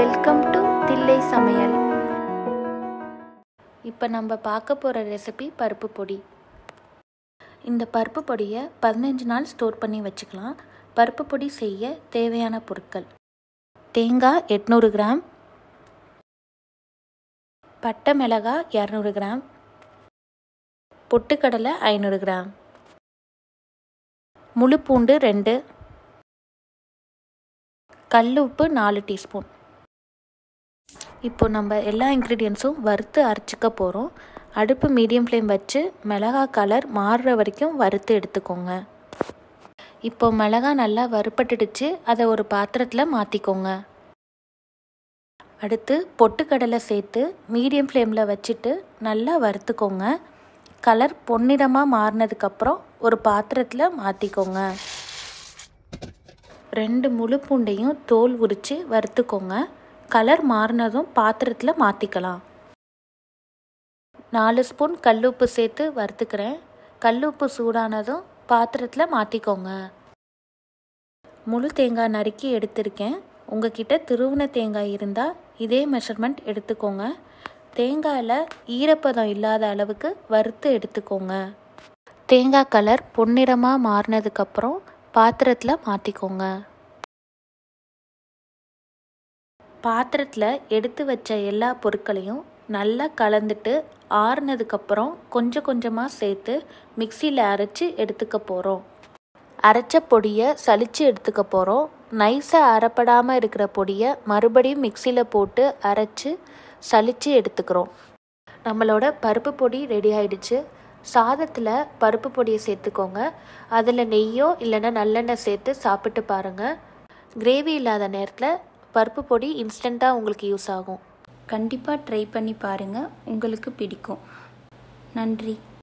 welcome to Thillai சமையல் இப்போ நம்ம பார்க்க போகிற ரெசிபி பருப்பு பொடி இந்த பருப்பு பொடியை பதினஞ்சு நாள் ஸ்டோர் பண்ணி வச்சுக்கலாம் பருப்பு பொடி செய்ய தேவையான பொருட்கள் தேங்காய் எட்நூறு கிராம் பட்டை மிளகாய் இரநூறு கிராம் பொட்டுக்கடலை ஐநூறு கிராம் முழு பூண்டு ரெண்டு கல் உப்பு நாலு டீஸ்பூன் இப்போ நம்ம எல்லா இன்க்ரீடியன்ஸும் வறுத்து அரைச்சிக்க போகிறோம் அடுப்பு மீடியம் ஃப்ளேம் வச்சு மிளகா கலர் மாறுற வரைக்கும் வறுத்து எடுத்துக்கோங்க இப்போ மிளகா நல்லா வறுப்பட்டுடுச்சு அதை ஒரு பாத்திரத்தில் மாற்றிக்கோங்க அடுத்து பொட்டுக்கடலை சேர்த்து மீடியம் ஃப்ளேமில் வச்சுட்டு நல்லா வறுத்துக்கோங்க கலர் பொன்னிறமாக மாறினதுக்கப்புறம் ஒரு பாத்திரத்தில் மாற்றிக்கோங்க ரெண்டு முழு பூண்டையும் தோல் உரித்து வறுத்துக்கோங்க கலர் மாறினதும் பாத்திரத்தில் மாற்றிக்கலாம் நாலு ஸ்பூன் கல்லுப்பு சேர்த்து வறுத்துக்கிறேன் கல்லுப்பு சூடானதும் பாத்திரத்தில் மாற்றிக்கோங்க முழு தேங்காய் நறுக்கி எடுத்திருக்கேன் உங்ககிட்ட திருவுன தேங்காய் இருந்தால் இதே மெஷர்மெண்ட் எடுத்துக்கோங்க தேங்காயில் ஈரப்பதம் இல்லாத அளவுக்கு வறுத்து எடுத்துக்கோங்க தேங்காய் கலர் பொன்னிறமாக மாறினதுக்கப்புறம் பாத்திரத்தில் மாற்றிக்கோங்க பாத்திரத்தில் எடுத்து வச்ச எல்லா பொருட்களையும் நல்லா கலந்துட்டு ஆறுனதுக்கப்புறம் கொஞ்சம் கொஞ்சமாக சேர்த்து மிக்சியில் அரைச்சி எடுத்துக்க போகிறோம் அரைச்ச பொடியை சலித்து எடுத்துக்க போகிறோம் நைஸாக அரைப்படாமல் இருக்கிற பொடியை மறுபடியும் மிக்சியில் போட்டு அரைச்சி சலித்து எடுத்துக்கிறோம் நம்மளோட பருப்பு பொடி ரெடி ஆயிடுச்சு சாதத்தில் பருப்பு பொடியை சேர்த்துக்கோங்க அதில் நெய்யோ இல்லைன்னா நல்லெண்ணெய் சேர்த்து சாப்பிட்டு பாருங்கள் கிரேவி இல்லாத நேரத்தில் பருப்பு பொடி இன்ஸ்டண்ட்டாக உங்களுக்கு யூஸ் ஆகும் கண்டிப்பாக ட்ரை பண்ணி பாருங்கள் உங்களுக்கு பிடிக்கும் நன்றி